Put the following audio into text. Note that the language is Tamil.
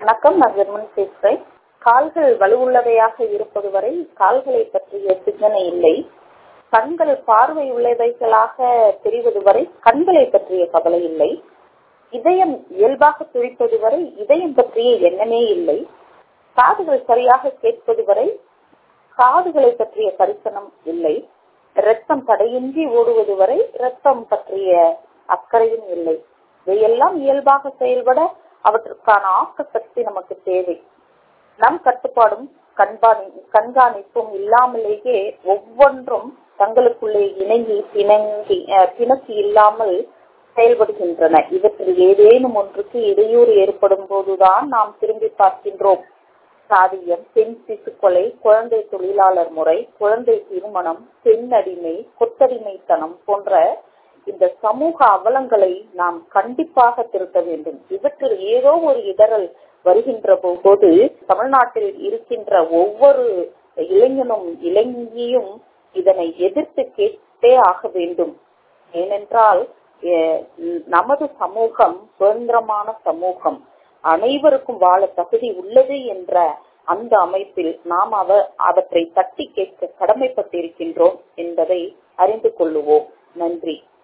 வணக்கம் நான் ஜெர்மன் பேசுகிறேன் கால்கள் வலுவுள்ளவையாக இருப்பது வரை கால்களை பற்றிய சிந்தனை இல்லை கண்கள் பார்வை உள்ளவைகளாக தெரிவது வரை கண்களை பற்றிய கவலை இல்லை இதயம் இயல்பாக துடிப்பது வரை இதயம் பற்றிய எண்ணமே இல்லை காதுகள் சரியாக கேட்பது வரை காதுகளை பற்றிய கரிசனம் இல்லை ரத்தம் தடையின்றி ஓடுவது வரை ரத்தம் பற்றிய அக்கறையும் இல்லை இவையெல்லாம் இயல்பாக செயல்பட அவற்றுக்கான ஆக்க சக்தி நமக்கு தேவை நம் கட்டுப்பாடும் கண்பாணி கண்காணிப்பும் இல்லாமலேயே ஒவ்வொன்றும் தங்களுக்குள்ளே இணங்கி பிணங்கி பிணக்கி இல்லாமல் செயல்படுகின்றன இவற்றில் ஏதேனும் ஒன்றுக்கு இடையூறு ஏற்படும் போதுதான் நாம் திரும்பி பார்க்கின்றோம் சாதியம் பெண் சிசுக்கொலை குழந்தை தொழிலாளர் முறை குழந்தை திருமணம் பெண் அடிமை கொத்தடிமைத்தனம் போன்ற இந்த சமூக அவலங்களை நாம் கண்டிப்பாக திருத்த வேண்டும் இவற்றில் ஏதோ ஒரு இடரல் வருகின்ற போது தமிழ்நாட்டில் இருக்கின்ற ஒவ்வொரு இளைஞனும் இளைஞியும் இதனை எதிர்த்து கேட்டே ஆக வேண்டும் ஏனென்றால் நமது சமூகம் சுதந்திரமான சமூகம் அனைவருக்கும் வாழ தகுதி உள்ளது என்ற அந்த அமைப்பில் நாம் அவ அவற்றை தட்டி கேட்க கடமைப்பட்டிருக்கின்றோம் என்பதை அறிந்து கொள்ளுவோம் நன்றி